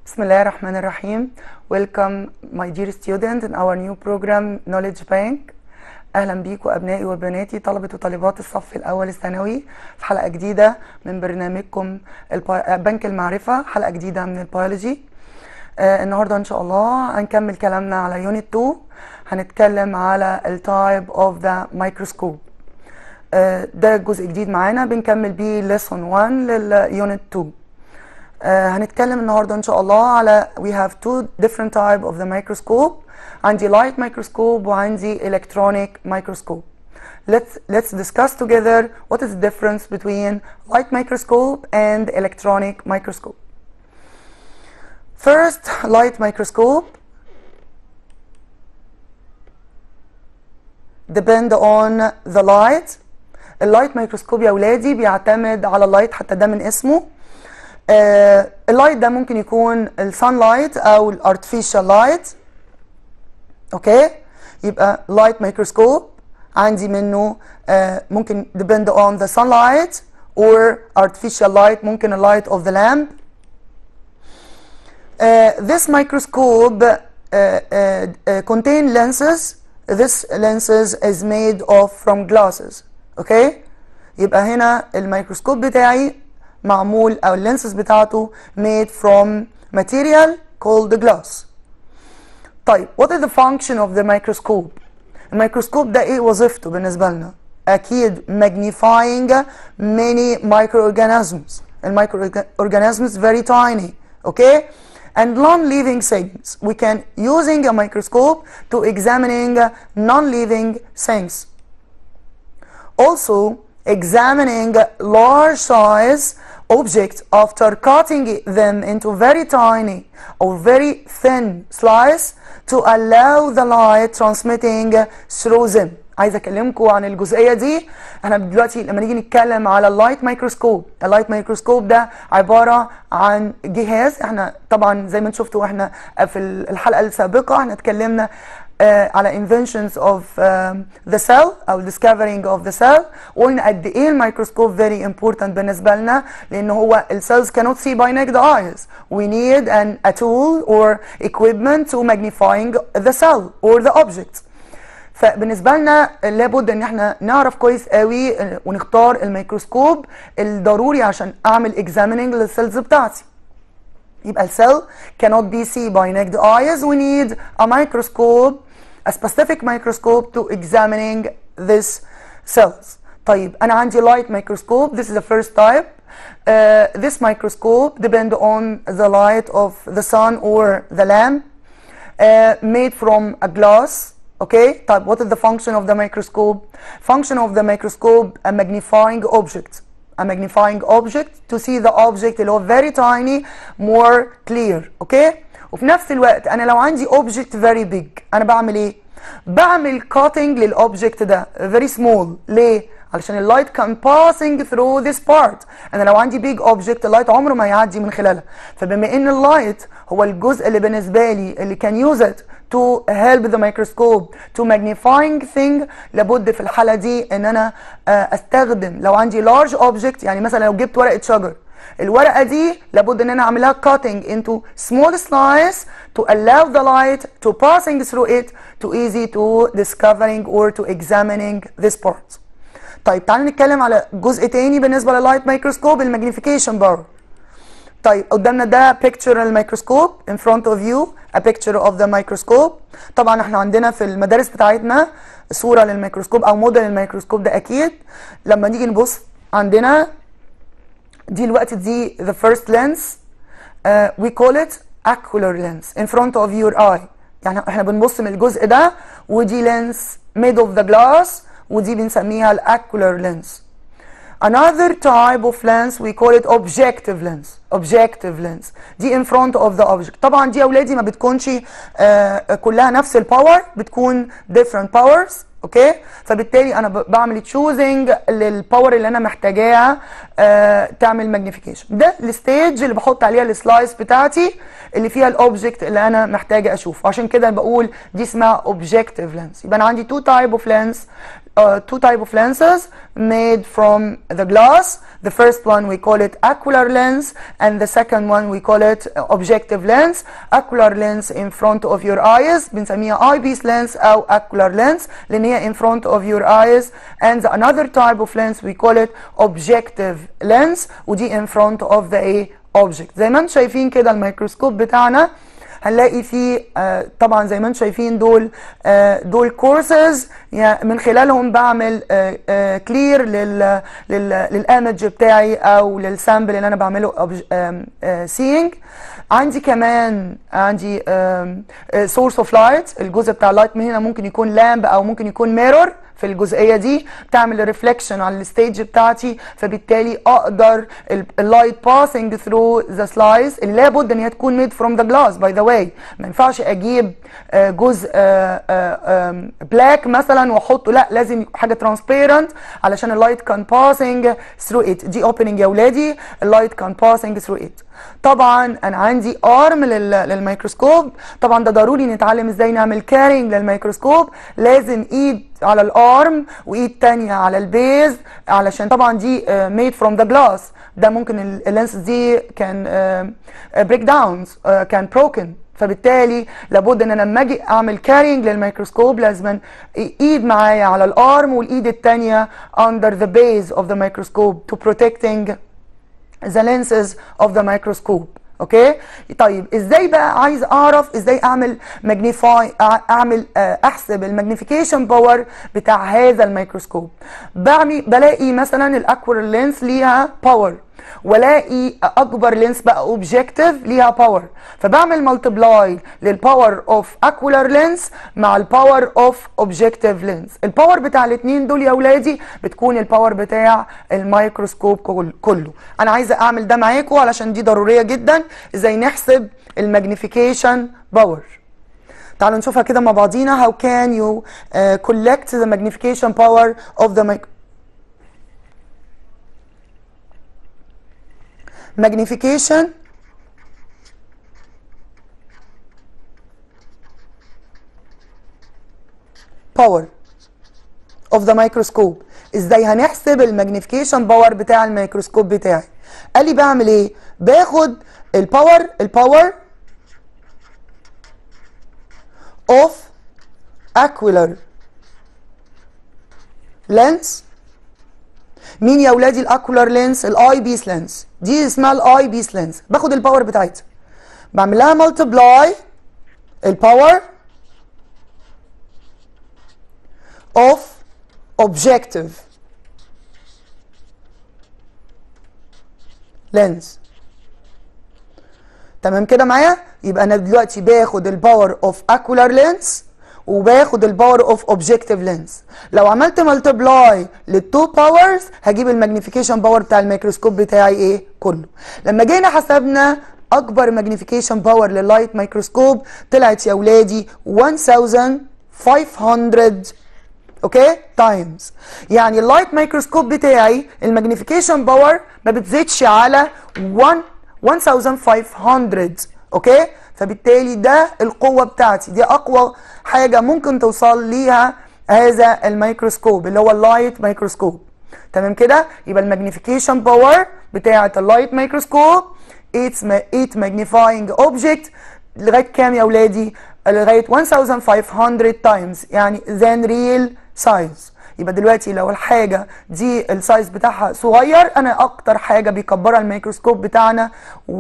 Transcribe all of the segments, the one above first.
بسم الله الرحمن الرحيم Welcome my dear student in our new program Knowledge Bank أهلا بيكم أبنائي وبناتي طلبة وطالبات الصف الأول الثانوي في حلقة جديدة من برنامجكم البا... بنك المعرفة حلقة جديدة من البيولوجي آه النهاردة إن شاء الله هنكمل كلامنا على يونت 2 هنتكلم على التايب اوف ذا مايكروسكوب ده جزء جديد معانا بنكمل بيه lesson 1 لليونت 2 آه هنتكلم النهارده ان شاء الله على we have two different type of the microscope عندي light microscope وعندي electronic microscope let's let's discuss together what is the difference between light microscope and electronic microscope first light microscope depend on the light اللايت مايكروسكوب يا ولادي بيعتمد على اللايت حتى ده من اسمه آه اللايت ده ممكن يكون السان لايت او الارتفيشال لايت اوكي يبقى لايت مايكروسكوب عندي منه آه ممكن depend on the sunlight or artificial light ممكن اللايت of the lamp uh, this microscope uh, uh, contain lenses this lenses is made of from glasses اوكي يبقى هنا الميكروسكوب بتاعي معمول او اللينسز بتاعته made from material called glass طيب what is the function of the microscope الميكروسكوب ده ايه وظيفته بالنسبه لنا اكيد magnifying many microorganisms الميكروorganisms very tiny okay and non-living things we can using a microscope to examining non-living things also examining large size objects after cutting them into very tiny or very thin slice to allow the light transmitting through them عايز اكلمكم عن الجزئيه دي احنا دلوقتي لما نيجي نتكلم على اللايت مايكروسكوب اللايت مايكروسكوب ده عباره عن جهاز احنا طبعا زي ما انتم شفتوا احنا في الحلقه السابقه احنا اتكلمنا uh, على inventions of um, the cell او discovering of the cell وقلنا قد ايه الميكروسكوب very important بالنسبه لنا لان هو السيلز cannot see by naked eyes we need an, a tool or equipment to magnifying the cell or the object فبالنسبه لنا لابد ان احنا نعرف كويس قوي ونختار الميكروسكوب الضروري عشان اعمل examining للسيلز بتاعتي يبقى السيل cannot be seen by naked eyes we need a microscope a specific microscope to examining this cells طيب انا عندي light microscope this is the first type uh, this microscope depend on the light of the sun or the lamp uh, made from a glass okay طيب what is the function of the microscope function of the microscope a magnifying object a magnifying object to see the object اللي هو very tiny more clear okay وفي نفس الوقت انا لو عندي object very big انا بعمل ايه بعمل cutting للاوبجكت ده very small ليه علشان اللايت كان passing through this part انا لو عندي big object اللايت عمره ما يعدي من خلالها فبما ان اللايت هو الجزء اللي بالنسبه لي اللي كان use it to help the microscope to magnifying thing لابد في الحاله دي ان انا استخدم لو عندي large object يعني مثلا لو جبت ورقه شجر الورقه دي لابد ان انا اعملها cutting into small slice to allow the light to passing through it to easy to discovering or to examining this part طيب تعالوا نتكلم على جزء تاني بالنسبه لللايت مايكروسكوب الماجنيفيكيشن باور طيب قدامنا ده picture الميكروسكوب in front of you a picture of the microscope طبعا احنا عندنا في المدارس بتاعتنا صوره للميكروسكوب او موديل الميكروسكوب ده اكيد لما نيجي نبص عندنا دي الوقت دي the first lens uh, we call it ocular lens in front of your eye يعني احنا بنبص من الجزء ده ودي lens made of the glass ودي بنسميها الاكولار lens another type of lens we call it objective lens objective lens دي in front of the object طبعا دي يا اولادي ما بتكونش آه كلها نفس الباور بتكون different powers اوكي فبالتالي انا بعمل تشوزنج للباور اللي انا محتاجاها آه تعمل ماجنيفيكيشن ده الستيج اللي بحط عليها السلايس بتاعتي اللي فيها الاوبجكت اللي انا محتاجه اشوفه عشان كده بقول دي اسمها اوبجكتيف لينس يبقى انا عندي تو تايب اوف لينس uh, two type of lenses made from the glass. The first one we call it aquilar lens and the second one we call it uh, objective lens. Aquilar lens in front of your eyes بنسميها eyepiece lens أو aquilar lens لأن هي in front of your eyes and another type of lens we call it objective lens ودي in front of the a object زي ما انتم شايفين كده الميكروسكوب بتاعنا هنلاقي فيه آه طبعا زي ما انتم شايفين دول آه دول كورسز يعني من خلالهم بعمل كلير لل للايمج بتاعي او للسامبل اللي انا بعمله سينج عندي كمان عندي سورس اوف لايت الجزء بتاع اللايت من هنا ممكن يكون لامب او ممكن يكون ميرور في الجزئيه دي بتعمل ريفليكشن على الستيج بتاعتي فبالتالي اقدر اللايت باسنج ثرو ذا سلايس اللي لابد ان هي تكون ميد فروم ذا جلاس باي ذا واي ما ينفعش اجيب جزء بلاك مثلا واحطه لا لازم حاجه ترانسبيرنت علشان اللايت كان باسنج ثرو ات دي اوبننج يا ولادي اللايت كان باسنج ثرو ات طبعا انا عندي ارم للميكروسكوب طبعا ده ضروري نتعلم ازاي نعمل كارينج للميكروسكوب لازم ايد على الارم وايد تانية على البيز علشان طبعا دي ميد فروم ذا جلاس ده ممكن اللينس دي كان بريك داونز كان بروكن فبالتالي لابد ان انا لما اجي اعمل كارينج للميكروسكوب لازم ايد معايا على الارم والايد الثانيه under the base of the microscope to protecting the lenses of the microscope اوكي طيب ازاي بقى عايز اعرف ازاي اعمل ماجنيفاي اعمل احسب الماجنيفيكيشن باور بتاع هذا الميكروسكوب بعمل بلاقي مثلا الاكوار لينس ليها باور والاقي اكبر لينس بقى اوبجكتيف ليها باور فبعمل ملتبلاي للباور اوف اكولار لينس مع الباور اوف اوبجكتيف لينس الباور بتاع الاثنين دول يا اولادي بتكون الباور بتاع الميكروسكوب كله انا عايزه اعمل ده معاكم علشان دي ضروريه جدا ازاي نحسب الماجنيفيكيشن باور تعالوا نشوفها كده مع بعضينا how can you uh, collect the magnification power of the mic magnification power of the microscope ازاي هنحسب الماجنيفيكيشن باور بتاع الميكروسكوب بتاعي قال لي بعمل ايه باخد الباور الباور of aquilar lens مين يا اولادي الاكولار لينس الاي بيس لينس دي اسمها الاي بيس لينس باخد الباور بتاعتها بعمل لها ملتبلاي الباور of objective lens تمام كده معايا يبقى انا دلوقتي باخد الباور اوف اكولار لينس وباخد الباور اوف اوبجكتيف لينس لو عملت ملتبلاي للتو باورز هجيب الماجنيفيكيشن باور بتاع الميكروسكوب بتاعي ايه كله لما جينا حسبنا اكبر ماجنيفيكيشن باور لللايت ميكروسكوب طلعت يا اولادي 1500 اوكي تايمز يعني اللايت ميكروسكوب بتاعي الماجنيفيكيشن باور ما بتزيدش على 1 1500 اوكي فبالتالي ده القوه بتاعتي دي اقوى حاجه ممكن توصل ليها هذا الميكروسكوب اللي هو اللايت ميكروسكوب تمام كده يبقى الماجنيفيكيشن باور بتاعه اللايت ميكروسكوب 8 ماجنيفاينج اوبجكت لغايه كام يا اولادي لغايه 1500 تايمز يعني than real size يبقى دلوقتي لو الحاجة دي السايز بتاعها صغير أنا أكتر حاجة بيكبرها الميكروسكوب بتاعنا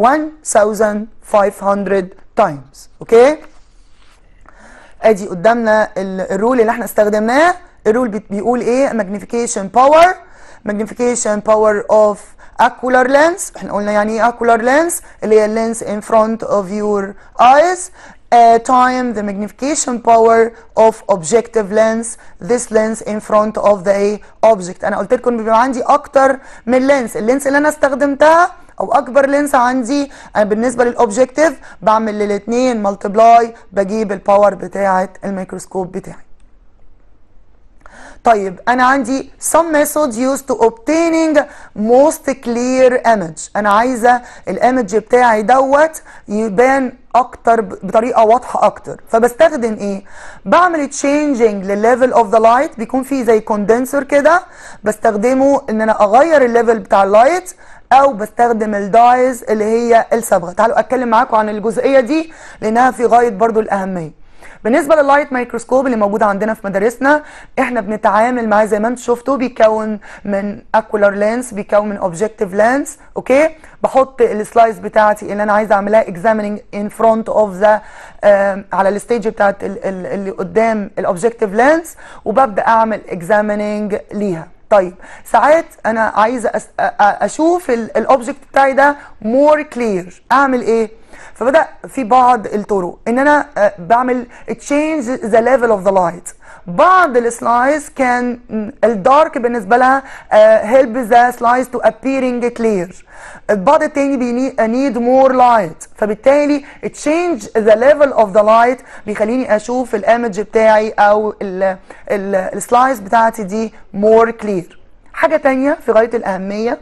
1500 تايمز أوكي أدي قدامنا الرول اللي احنا استخدمناه الرول بيقول إيه magnification power magnification power of aquilar lens احنا قلنا يعني ايه aquilar lens اللي هي lens in front of your eyes uh, time the magnification power of objective lens this lens in front of the object انا قلت لكم بيبقى عندي اكتر من لينس اللينس اللي انا استخدمتها او اكبر لينس عندي انا بالنسبه للاوبجكتيف بعمل للاثنين ملتبلاي بجيب الباور بتاعه الميكروسكوب بتاعي طيب انا عندي some methods used to obtaining most clear image انا عايزه الايمج بتاعي دوت يبان اكتر بطريقه واضحه اكتر فبستخدم ايه بعمل changing للليفل اوف ذا لايت بيكون في زي كوندنسر كده بستخدمه ان انا اغير الليفل بتاع اللايت او بستخدم الدايز اللي هي الصبغه تعالوا اتكلم معاكم عن الجزئيه دي لانها في غايه برضو الاهميه بالنسبه لللايت مايكروسكوب اللي موجود عندنا في مدارسنا احنا بنتعامل معاه زي ما انتم شفتوا بيكون من اكولار لينس بيكون من اوبجكتيف لينس اوكي بحط السلايس بتاعتي اللي انا عايزه اعملها اكزاميننج ان فرونت اوف ذا على الستيج بتاعت اللي قدام الاوبجكتيف لينس وببدا اعمل اكزاميننج ليها طيب ساعات انا عايزه اشوف الاوبجكت بتاعي ده مور كلير اعمل ايه فبدا في بعض الطرق ان انا بعمل تشينج ذا ليفل اوف ذا لايت بعض السلايز كان الدارك بالنسبه لها هيلب ذا سلايز تو appearing كلير البعض التاني بينيد مور لايت فبالتالي تشينج ذا ليفل اوف ذا لايت بيخليني اشوف الايمج بتاعي او السلايز بتاعتي دي مور كلير حاجه تانية في غايه الاهميه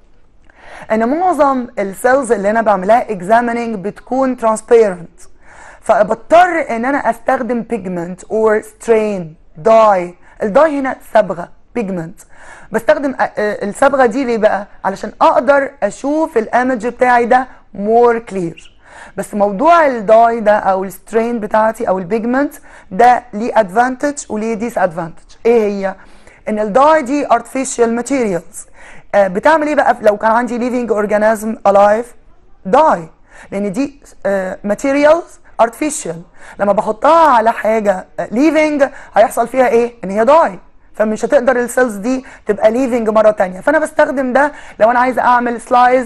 ان معظم السيلز اللي انا بعملها اكزاميننج بتكون ترانسبيرنت فبضطر ان انا استخدم بيجمنت اور سترين داي الداي هنا صبغه بيجمنت بستخدم الصبغه دي ليه بقى علشان اقدر اشوف الايمج بتاعي ده مور كلير بس موضوع الداي ده او السترين بتاعتي او البيجمنت ده ليه ادفانتج وليه ديس ادفانتج ايه هي ان الداي دي artificial materials آه بتعمل ايه بقى لو كان عندي living organism alive die لان دي آه materials artificial لما بحطها على حاجه living هيحصل فيها ايه ان هي die فمش هتقدر السيلز دي تبقى ليفنج مره تانية فانا بستخدم ده لو انا عايزه اعمل سلايز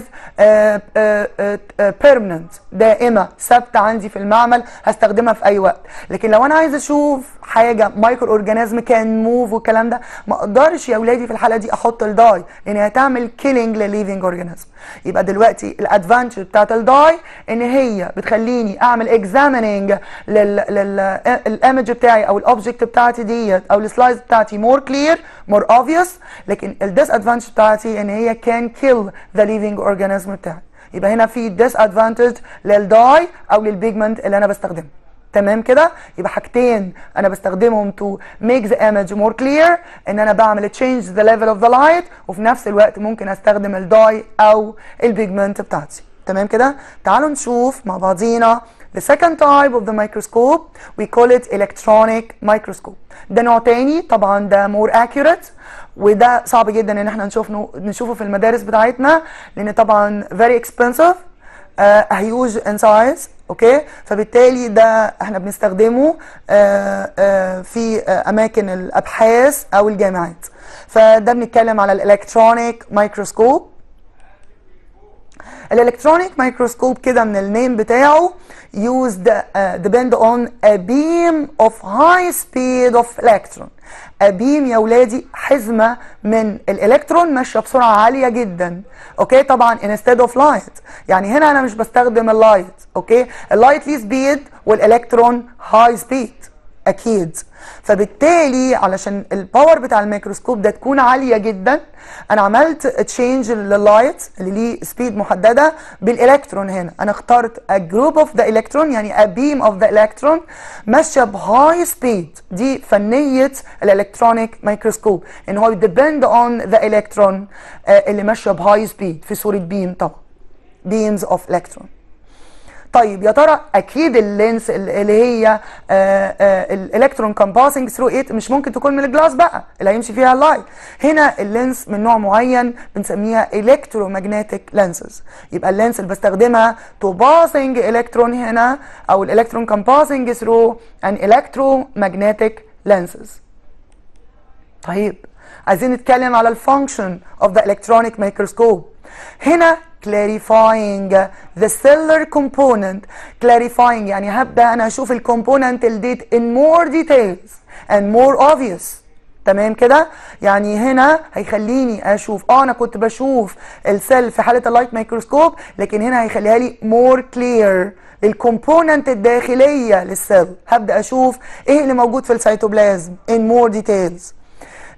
بيرمننت دائمه ثابته عندي في المعمل هستخدمها في اي وقت لكن لو انا عايزه اشوف حاجه مايكرو اورجانيزم كان موف والكلام ده ما اقدرش يا اولادي في الحاله دي احط الداي لان هتعمل كيلينج لليفنج اورجانيزم يبقى دلوقتي الادفانتج بتاعت الداي ان هي بتخليني اعمل اكزاميننج للايمج بتاعي او الاوبجكت بتاعتي ديت او السلايز بتاعتي مور كلير مور اوبفيوس لكن الديس ادفانتج بتاعتي ان هي كان كيل ذا ليفنج اورجانيزم بتاعي يبقى هنا في ديس ادفانتج للداي او للبيجمنت اللي انا بستخدمه تمام كده يبقى حاجتين انا بستخدمهم تو ميك ذا ايمج مور كلير ان انا بعمل تشينج ذا ليفل اوف ذا لايت وفي نفس الوقت ممكن استخدم الداي او البيجمنت بتاعتي تمام كده تعالوا نشوف مع بعضينا The second type of the microscope we call it electronic microscope ده نوع تاني طبعا ده more accurate وده صعب جدا ان احنا نشوف نشوفه في المدارس بتاعتنا لان طبعا very expensive uh, huge in size اوكي فبالتالي ده احنا بنستخدمه uh, uh, في uh, اماكن الابحاث او الجامعات فده بنتكلم على الالكترونيك مايكروسكوب الالكترونيك مايكروسكوب كده من النيم بتاعه used uh, depend on a beam of high speed of electron a beam يا ولادي حزمة من الالكترون ماشية بسرعة عالية جدا اوكي طبعا instead of light يعني هنا انا مش بستخدم اللايت اوكي اللايت ليه سبيد والالكترون هاي سبيد اكيد فبالتالي علشان الباور بتاع الميكروسكوب ده تكون عاليه جدا انا عملت تشينج لللايت اللي ليه سبيد محدده بالالكترون هنا انا اخترت a group of the electron يعني a beam of the electron ماشيه بهاي سبيد دي فنيه الالكترونيك ميكروسكوب ان هو depend on the electron اللي ماشيه بهاي سبيد في صوره بيم طبعا beams of electron طيب يا ترى اكيد اللينس اللي هي الالكترون كان باسنج ثرو ات مش ممكن تكون من الجلاس بقى اللي هيمشي فيها اللايت هنا اللينس من نوع معين بنسميها الكترومagnetic لينسز يبقى اللينس اللي بستخدمها تو باسنج الكترون هنا او الالكترون كان باسنج ثرو ان الكترومagnetic لينسز طيب عايزين نتكلم على الفانكشن اوف ذا الكترونيك مايكروسكوب هنا clarifying the cellular component clarifying يعني هبدا انا اشوف الكومبوننت الديت in more details and more obvious تمام كده يعني هنا هيخليني اشوف اه انا كنت بشوف السيل في حاله اللايت ميكروسكوب لكن هنا هيخليها لي more clear الكومبوننت الداخليه للسيل هبدا اشوف ايه اللي موجود في السيتوبلازم in more details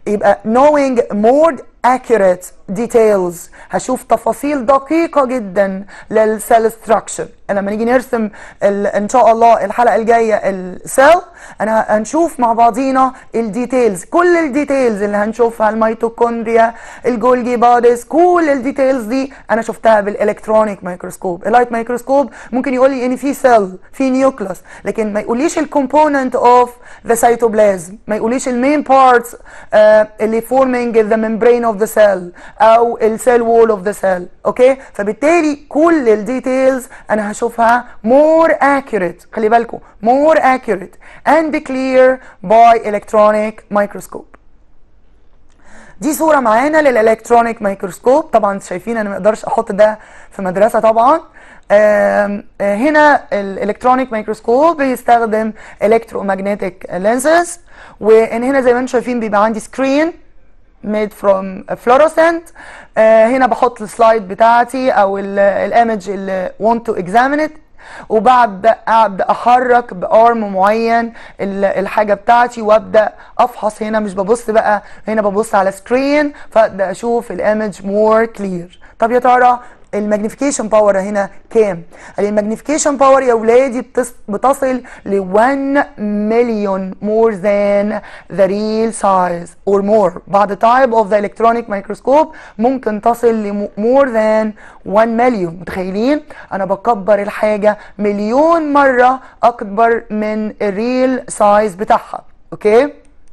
يبقى knowing more accurate details هشوف تفاصيل دقيقة جدا للسيل structure لما نيجي نرسم ال- ان شاء الله الحلقة الجاية السيل انا هنشوف مع بعضينا الديتيلز كل الديتيلز اللي هنشوفها الميتوكوندريا الجولجي بوديز كل الديتيلز دي انا شفتها بالالكترونيك مايكروسكوب اللايت مايكروسكوب ممكن يقول لي ان في سيل في نيوكلس لكن ما يقوليش الكومبوننت اوف ذا سيتوبلازم ما يقوليش المين بارتس اللي فورمينج ذا ممبرين اوف ذا سيل او السيل وول اوف ذا سيل اوكي فبالتالي كل الديتيلز انا هشوفها more accurate خلي بالكم more accurate and clear by electronic microscope دي صورة معانا للالكترونيك مايكروسكوب طبعا شايفين انا ما اقدرش احط ده في مدرسة طبعا آم، آه، هنا الالكترونيك مايكروسكوب بيستخدم الكترومagnetic lenses وان هنا زي ما انتم شايفين بيبقى عندي سكرين made from fluorescent آه هنا بحط السلايد بتاعتي او الايمج اللي want to examine it وبعد ابدا احرك بارم معين ال- الحاجه بتاعتي وابدا افحص هنا مش ببص بقى هنا ببص على سكرين فابدا اشوف الايمج مور كلير طب يا ترى الماجنيفيكيشن باور هنا كام؟ الماجنيفيكيشن باور يا ولادي بتص- بتصل ل 1 مليون more than the real size or more بعض type of the electronic microscope ممكن تصل ل more than 1 مليون متخيلين؟ أنا بكبر الحاجة مليون مرة أكبر من الريل سايز بتاعها أوكي؟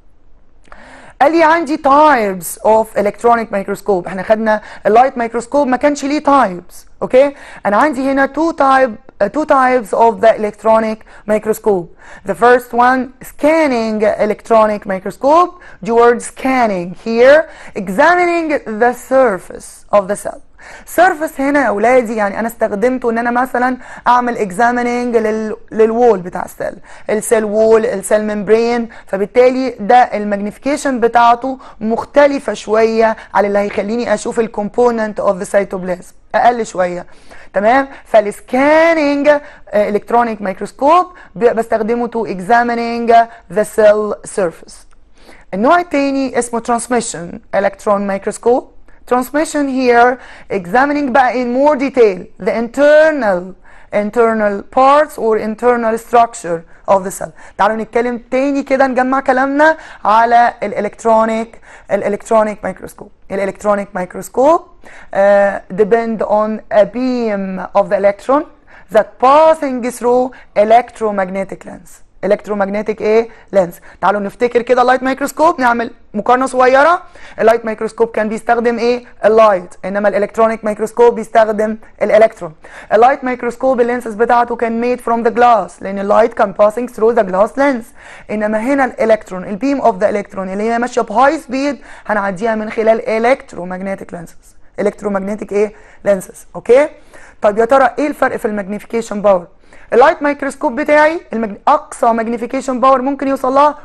قال لي عندي types of electronic microscope احنا خدنا اللايت مايكروسكوب ما كانش ليه types اوكي انا عندي هنا two type uh, two types of the electronic microscope the first one scanning electronic microscope word scanning here examining the surface of the cell سيرفس هنا يا اولادي يعني انا استخدمته ان انا مثلا اعمل اكزاميننج لل... للوول بتاع السيل السيل وول السيل ممبرين فبالتالي ده الماجنيفيكيشن بتاعته مختلفه شويه على اللي هيخليني اشوف الكومبوننت اوف ذا سيتوبلازم اقل شويه تمام فالسكاننج الكترونيك مايكروسكوب بستخدمه تو اكزاميننج ذا سيل سيرفيس النوع الثاني اسمه transmission electron microscope transmission here examining بقى in more detail the internal internal parts or internal structure of the cell تعالوا نتكلم تاني كده نجمع كلامنا على الالكترونيك الالكترونيك مايكروسكوب الالكترونيك مايكروسكوب uh, depend on a beam of the electron that passing through electromagnetic lens الكترومagnetic ايه لينس تعالوا نفتكر كده اللايت مايكروسكوب نعمل مقارنه صغيره اللايت مايكروسكوب كان بيستخدم ايه اللايت انما الالكترونيك مايكروسكوب بيستخدم الالكترون اللايت مايكروسكوب اللينسز بتاعته كان ميد فروم ذا جلاس لان اللايت كان باسنج ثرو ذا جلاس لينس انما هنا الالكترون البيم اوف ذا الكترون اللي هي ماشيه بهاي سبيد هنعديها من خلال الكترومagnetic لينسز الكترومagnetic ايه لينسز اوكي طيب يا ترى ايه الفرق في الماجنيفيكيشن باور اللايت مايكروسكوب بتاعي المجن... اقصى ماجنيفيكيشن باور ممكن يوصل لها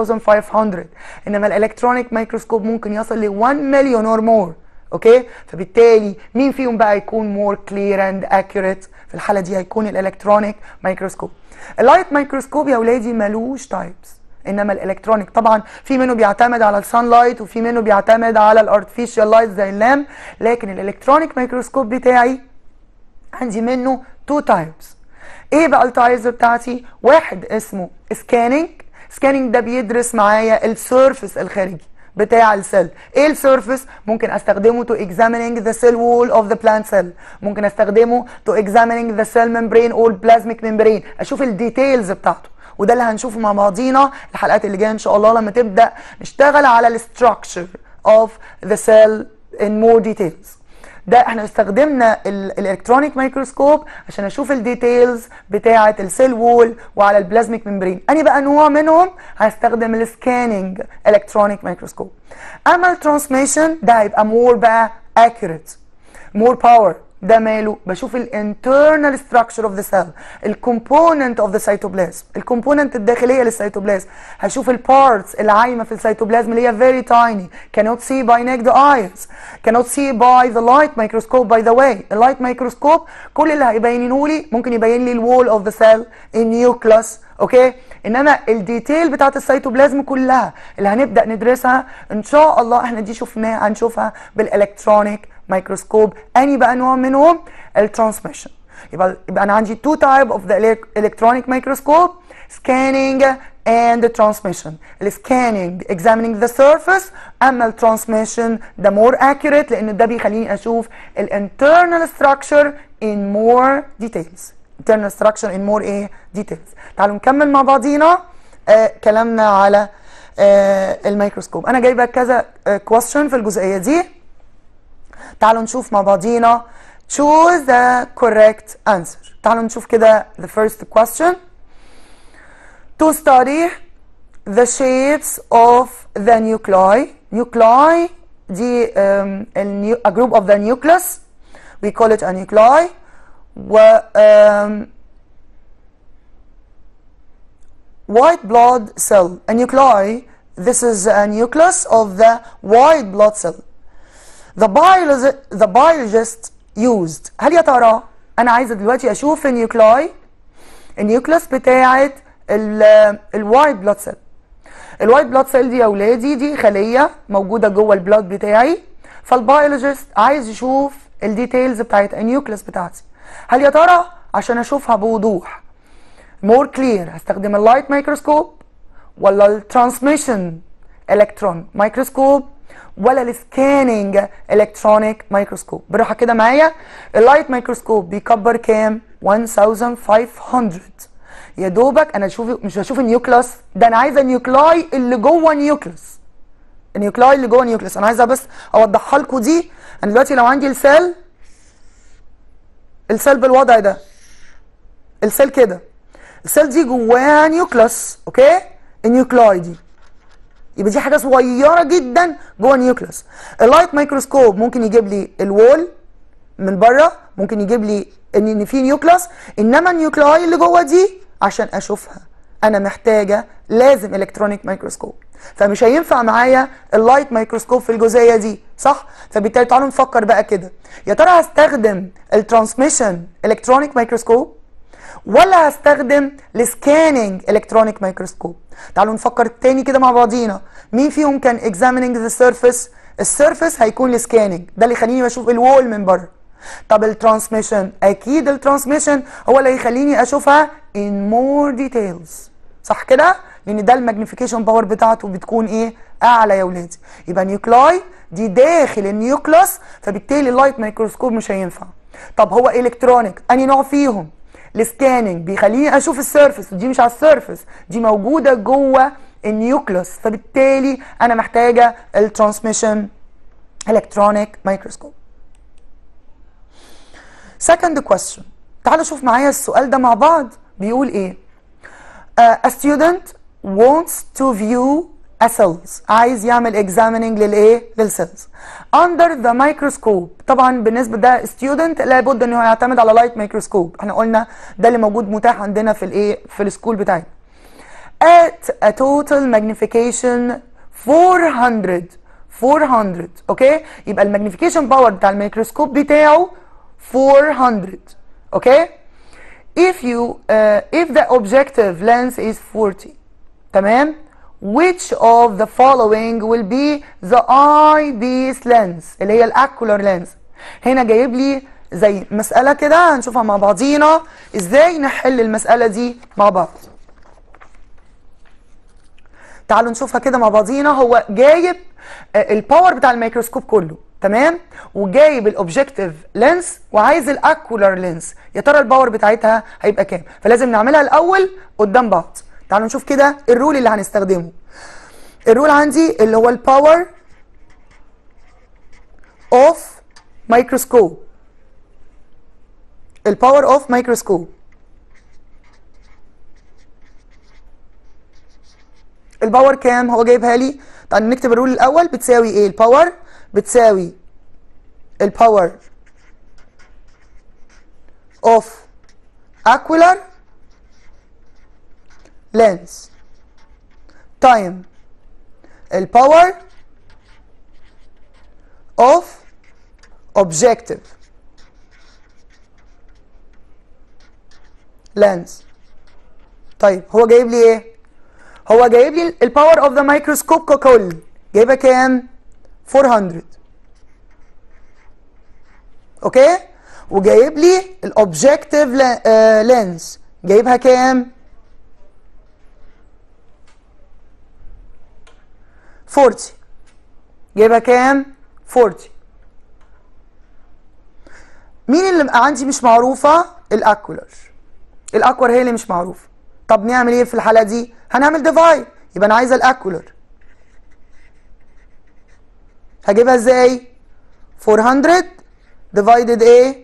1500 انما الالكترونيك مايكروسكوب ممكن يصل ل 1 مليون اور مور اوكي فبالتالي مين فيهم بقى يكون مور كلير اند اكيوريت في الحاله دي هيكون الالكترونيك مايكروسكوب اللايت مايكروسكوب يا اولادي ملوش تايبس انما الالكترونيك طبعا في منه بيعتمد على السان لايت وفي منه بيعتمد على الارتفيشال لايت زي اللام لكن الالكترونيك مايكروسكوب بتاعي عندي منه تو تايبس ايه بقى التايبس بتاعتي واحد اسمه سكاننج سكاننج ده بيدرس معايا السيرفس الخارجي بتاع السيل ايه السيرفس ممكن استخدمه to examining the cell wall of the plant cell ممكن استخدمه to examining the cell membrane or plasmic membrane اشوف الديتيلز بتاعته وده اللي هنشوفه مع بعضينا الحلقات اللي جايه ان شاء الله لما تبدا نشتغل على الستراكشر of the cell in more details ده احنا استخدمنا الالكترونيك مايكروسكوب عشان اشوف الديتيلز بتاعه السيل وول وعلى البلازميك ممبرين اني بقى نوع منهم هستخدم السكاننج الكترونيك مايكروسكوب اما الترانسميشن ده هيبقى مور بقى accurate مور باور ده ماله بشوف الانترنال ستراكشر اوف ذا سيل الكومبوننت اوف ذا سيتوبلازم الكومبوننت الداخليه للسيتوبلازم هشوف البارتس اللي عايمه في السيتوبلازم اللي هي very tiny cannot see by naked eyes cannot see by the light microscope by the way اللايت مايكروسكوب كل اللي هيبينه لي ممكن يبين لي الوول اوف ذا سيل النيوكلاس اوكي انما الديتيل بتاعت السيتوبلازم كلها اللي هنبدا ندرسها ان شاء الله احنا دي شفناها هنشوفها بالالكترونيك مايكروسكوب اني بقى نوع منهم الترانسميشن يبقى يبقى انا عندي two type of the electronic microscope scanning and the transmission ال scanning examining the surface اما ال transmission ده more accurate لان ده بيخليني اشوف ال internal structure in more details internal structure in more ايه details تعالوا نكمل مع بعضينا آه كلامنا على آه الميكروسكوب انا جايبه كذا آه question في الجزئيه دي تعالوا نشوف مع بعضينا choose the correct answer تعالوا نشوف كده the first question to study the shapes of the nuclei nuclei دي um, a group of the nucleus we call it a nuclei و um, white blood cell a nuclei this is a nucleus of the white blood cell the biologist, the biologist used هل يا ترى انا عايزه دلوقتي اشوف النيوكلاي النيوكلس بتاعه الوايت بلاد سيل الوايت بلاد سيل دي يا اولادي دي خليه موجوده جوه البلاد بتاعي فالبيولوجيست عايز يشوف الديتيلز بتاعت النيوكلس بتاعتي هل يا ترى عشان اشوفها بوضوح مور كلير هستخدم اللايت مايكروسكوب ولا الترانسميشن الكترون مايكروسكوب ولا السكاننج الكترونيك مايكروسكوب بالراحه كده معايا اللايت مايكروسكوب بيكبر كام 1500 يا دوبك انا اشوف مش هشوف النيوكلاس ده انا عايزه النيوكلاي اللي جوه النيوكلاس النيوكلاي اللي جوه النيوكلاس انا عايزه بس اوضحها لكم دي انا دلوقتي لو عندي السيل السيل بالوضع ده السيل كده السيل دي جواها نيوكلاس اوكي النيوكلاي دي يبقى دي حاجه صغيره جدا جوه النيوكليوس اللايت مايكروسكوب ممكن يجيب لي الوول من بره ممكن يجيب لي ان ان في نيوكلاس انما النيوكلاي اللي جوه دي عشان اشوفها انا محتاجه لازم الكترونيك مايكروسكوب فمش هينفع معايا اللايت مايكروسكوب في الجزئيه دي صح فبالتالي تعالوا نفكر بقى كده يا ترى هستخدم الترانسميشن الكترونيك مايكروسكوب ولا هستخدم السكاننج الكترونيك مايكروسكوب تعالوا نفكر تاني كده مع بعضينا مين فيهم كان examining the surface السيرفيس هيكون السكاننج ده اللي يخليني بشوف الوول من بره طب الترانسميشن اكيد الترانسميشن هو اللي يخليني اشوفها in more details صح كده لان ده الماجنيفيكيشن باور بتاعته بتكون ايه اعلى يا ولادي يبقى نيوكلاي دي داخل النيوكلاس فبالتالي اللايت مايكروسكوب مش هينفع طب هو الكترونيك انهي نوع فيهم السكاننج بيخليني اشوف السيرفس دي مش على السيرفس دي موجوده جوه النيوكليوس فبالتالي انا محتاجه الترانسميشن الكترونيك مايكروسكوب second question تعالوا شوف معايا السؤال ده مع بعض بيقول ايه uh, a student wants to view a cells عايز يعمل examining للايه للسيلز under the microscope طبعا بالنسبه ده student لابد ان هو يعتمد على light microscope احنا قلنا ده اللي موجود متاح عندنا في الايه في السكول بتاعنا at a total magnification 400 400 اوكي يبقى الماجنيفيكيشن باور بتاع الميكروسكوب بتاعه 400 اوكي if you uh, if the objective length is 40 تمام which of the following will be the eyepiece lens اللي هي الاكولار لينز هنا جايب لي زي مسألة كده هنشوفها مع بعضينا ازاي نحل المسألة دي مع بعض تعالوا نشوفها كده مع بعضينا هو جايب الباور بتاع الميكروسكوب كله تمام وجايب الاوبجكتيف لينس وعايز الاكولار لينس يا ترى الباور بتاعتها هيبقى كام فلازم نعملها الاول قدام بعض تعالوا نشوف كده الرول اللي هنستخدمه الرول عندي اللي هو الباور اوف مايكروسكوب الباور اوف مايكروسكوب الباور كام هو جايبها لي طب نكتب الرول الاول بتساوي ايه الباور بتساوي الباور اوف اكولار lens time الباور of objective lens طيب هو جايب لي ايه هو جايب لي الباور اوف ذا مايكروسكوب ككل جايبها كام 400 اوكي وجايب لي الاوبجكتيف لينس جايبها كام 40 جايبها كام 40 مين اللي عندي مش معروفة الاكولر الاكولر هي اللي مش معروفة طب نعمل ايه في الحالة دي هنعمل ديفايد يبقى انا عايزة الاكولر هجيبها ازاي 400 divided ايه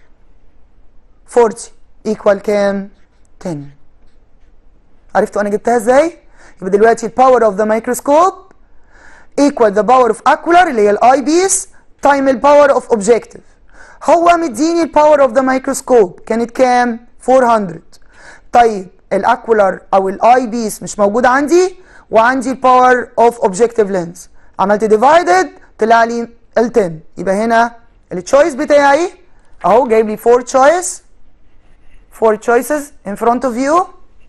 40 equal كام 10 عرفتوا انا جبتها ازاي يبقى دلوقتي الباور اوف ذا مايكروسكوب equal the power of ocular اللي هي الاي بيس تايم الباور اوف اوبجكتيف هو مديني الباور اوف ذا مايكروسكوب كانت كام 400 طيب الاكولار او الاي بيس مش موجود عندي وعندي الباور اوف اوبجكتيف لينز عملت ديفايدد طلع لي ال 10 يبقى هنا التشويس بتاعي اهو جايب لي 4 choice 4 choices in front of you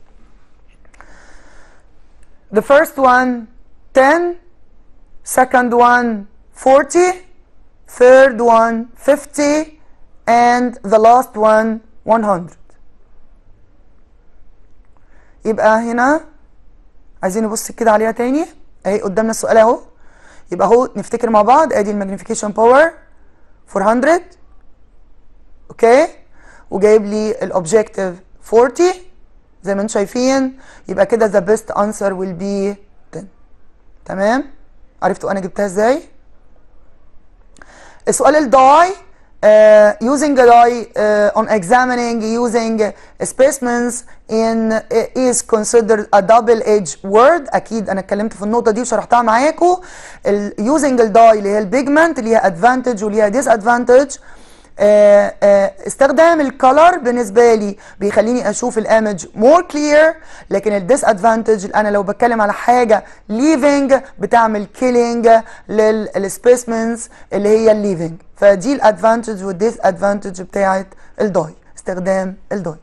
the first one 10 second one 40 third one 50 and the last one 100 يبقى هنا عايزين نبص كده عليها تاني اهي قدامنا السؤال اهو يبقى اهو نفتكر مع بعض ادي الماجنيفيكيشن باور 400 اوكي وجايب لي الاوبجكتيف 40 زي ما انتم شايفين يبقى كده the best answer will be 10 تمام عرفتوا انا جبتها ازاي السؤال الداي uh, using a die uh, on examining using specimens in is considered a double edge word اكيد انا اتكلمت في النقطه دي وشرحتها معاكم using الداي اللي هي البيجمنت ليها ادفانتج وليها ديس ادفانتج آه آه استخدام الكلر بالنسبه لي بيخليني اشوف الايمج مور كلير لكن الديس ادفانتج انا لو بتكلم على حاجه ليفنج بتعمل كيلينج للسبيسمنز اللي هي الليفنج فدي الادفانتج والديس ادفانتج بتاعت الداي استخدام الداي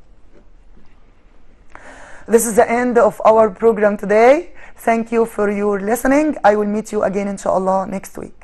This is the end of our program today. Thank you for your listening. I will meet you again inshallah next week.